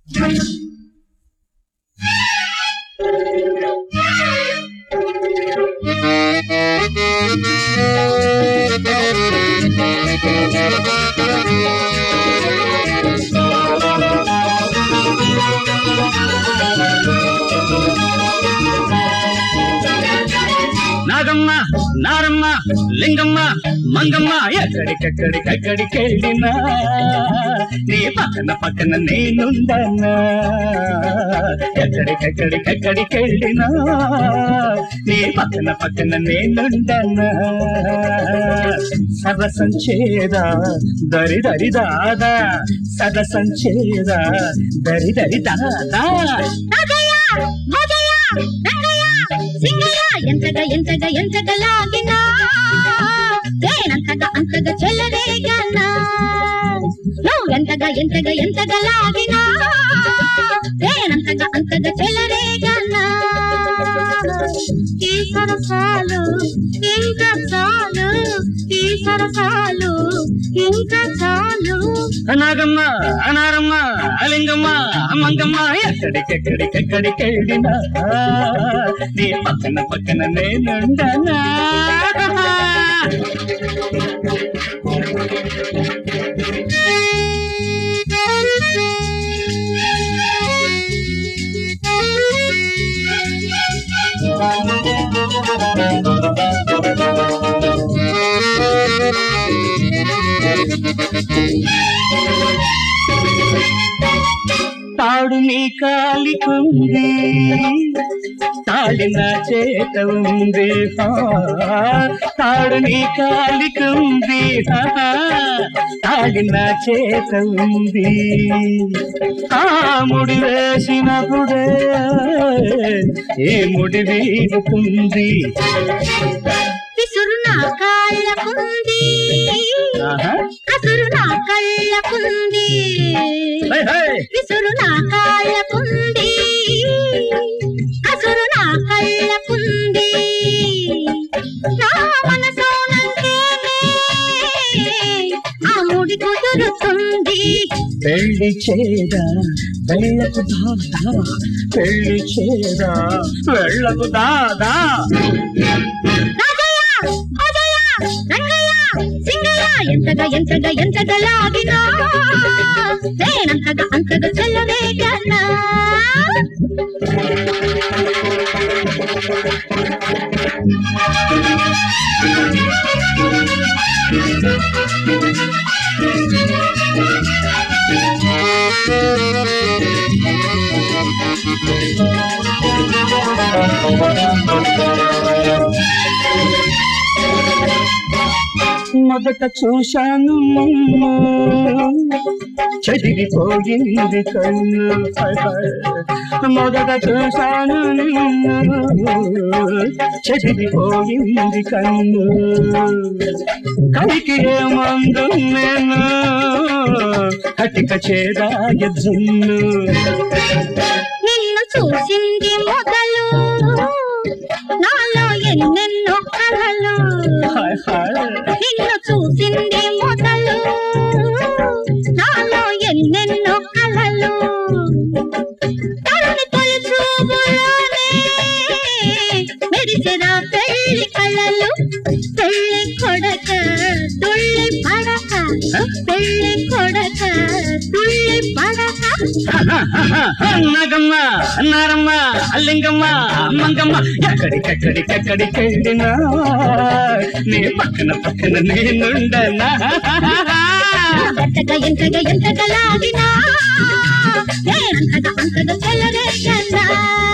నాగమ్మ నారమ్మ లింగమ్మ మంగమ్మ ఎక్కడికెక్కడికెక్కడికెళ్ళినా నీ పక్కన పక్కన నేనుండనా ఎక్కడికెక్కడికెక్కడికెళ్ళినా నీ పక్కన పక్కన నేనుండనా సరసంచేదా దరి దరి దాదా సరసంచేదా దరి దరి దాదా రాజయ్య, భోజయ్య, రంగయ్య, సింగయ్య, ఎంతగా ఎంతగా ఎంతగా లాగినా నేనంతగా అంతగా చెల్లరేగనా నువ్వు ఎంతగా ఎంతగా ఎంతగా లాగినా నేనంతగా అంతగా చెల్లరేగనా ఈ సరసాలు ఇంకా చాలు ఈ సరసాలు ఇంకా చాలు నాగమ్మ అనారమ్మ అలింగమ్మ మంగమ్మ ఎక్కడికెక్కడికెక్కడికెళ్ళినా నీ పక్కన పక్కన నేనుండనా తాడు నీ కాలికుంది తాడి నా చేత ఉంది హా. తాడు నీ కాలికుంది హా. తాడి నా చేత ఉంది ఆ ముడి వేసినప్పుడే ఏ ముడి వీడుతుంది విసురు నా కాళ్ళకుంది ఆహా. కసురు నా కళ్ళకుంది హై, హై. విసురు నా కాళ్ళకుంది కసురు నా కళ్ళకుంది నా మనసోనంటేనే ఆ ముడి కుదురుతుంది పెళ్లి చేదా వెళ్ళకు దాదా పెళ్లి చేదా వెళ్ళకు దాదా రాజయ్య, భోజయ్య, రంగయ్య, సింగయ్య, ఎంతగా ఎంతగా ఎంతగా లాగినా నేనంతగా అంతగా చెల్లవేగనా మొదట చూశాను నిన్ను చెదిరిపోయింది కన్ను హై, హై. మొదట చూశాను నిన్ను చెదిరిపోయింది కన్ను కడికి ఏమందు నేను కటిక చేదాయ జున్ను నిన్ను చూసింది మొదలు నాలో ఎన్నెన్నో కలలు హాయ్ హాయ్ నిన్ను చూసింది మొదలు నాలో ఎన్నెన్నో కలలు తరుణి తొలి చూపులోనే మెరిసిన పెళ్లి కళలు పెళ్లి కొడక తుళ్ళి పడక పెళ్లి కొడక తుళ్ళి పడక నాగమ్మ నారమ్మ అల్లింగమ్మ మంగమ్మ ఎక్కడికెక్కడికెక్కడికెళ్ళినా నీ పక్కన పక్కన నేనుండనా ఎంతగా ఎంతగా ఎంతగా లాగినా నేనంతగా అంతగా చెల్లరేగన్నా